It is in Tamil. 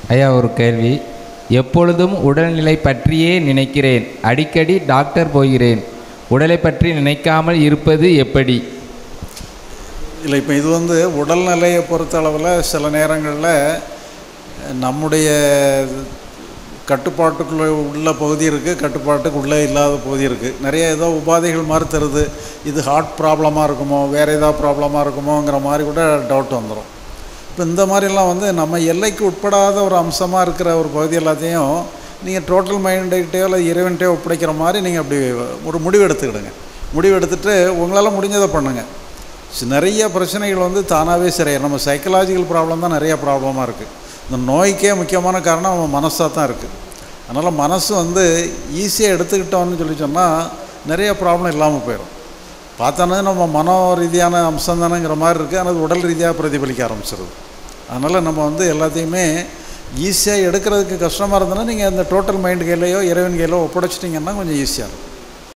ஐயா ஒரு கேள்வி எப்பொழுதும் உடல்நிலை பற்றியே நினைக்கிறேன் அடிக்கடி டாக்டர் போகிறேன் உடலை பற்றி நினைக்காமல் இருப்பது எப்படி இல்லை இப்போ இது வந்து உடல்நிலையை பொறுத்த அளவில் சில நேரங்களில் நம்முடைய கட்டுப்பாட்டுக்குள்ளே உள்ள பகுதி இருக்குது கட்டுப்பாட்டுக்கு உள்ளே இல்லாத பகுதி இருக்குது நிறைய ஏதோ உபாதைகள் மாதிரி தருது இது ஹார்ட் ப்ராப்ளமாக இருக்குமோ வேறு ஏதாவது ப்ராப்ளமாக இருக்குமோங்கிற மாதிரி கூட டவுட் வந்துடும் இப்போ இந்த மாதிரிலாம் வந்து நம்ம எல்லைக்கு உட்படாத ஒரு அம்சமாக இருக்கிற ஒரு பகுதி எல்லாத்தையும் நீங்கள் டோட்டல் மைண்டைகிட்டயோ இல்லை இறைவன்கிட்டயோ ஒப்படைக்கிற மாதிரி நீங்கள் அப்படி ஒரு முடிவு எடுத்துக்கிடுங்க முடிவு எடுத்துகிட்டு உங்களால் முடிஞ்சதை பண்ணுங்கள் சி- நிறைய பிரச்சனைகள் வந்து தானாகவே சரியாயிரும் நம்ம சைக்கலாஜிக்கல் ப்ராப்ளம் தான் நிறைய ப்ராப்ளமாக இருக்குது இந்த நோய்க்கே முக்கியமான காரணம் நம்ம மனசாக தான் இருக்குது அதனால் மனசு வந்து ஈஸியாக எடுத்துக்கிட்டோம்னு சொல்லி சொன்னால் நிறைய ப்ராப்ளம் இல்லாமல் போயிடும் பார்த்தோன்னா நம்ம மனோ ரீதியான அம்சம் தானேங்கிற மாதிரி இருக்குது ஆனால் அது உடல் ரீதியாக பிரதிபலிக்க ஆரம்பிச்சிருது அதனால் நம்ம வந்து எல்லாத்தையுமே ஈஸியாக எடுக்கிறதுக்கு கஷ்டமாக இருந்ததுன்னா நீங்கள் அந்த டோட்டல் மைண்ட் கையிலையோ இறைவன் கையிலோ ஒப்படைச்சிட்டிங்கன்னா கொஞ்சம் ஈஸியாக இருக்கும்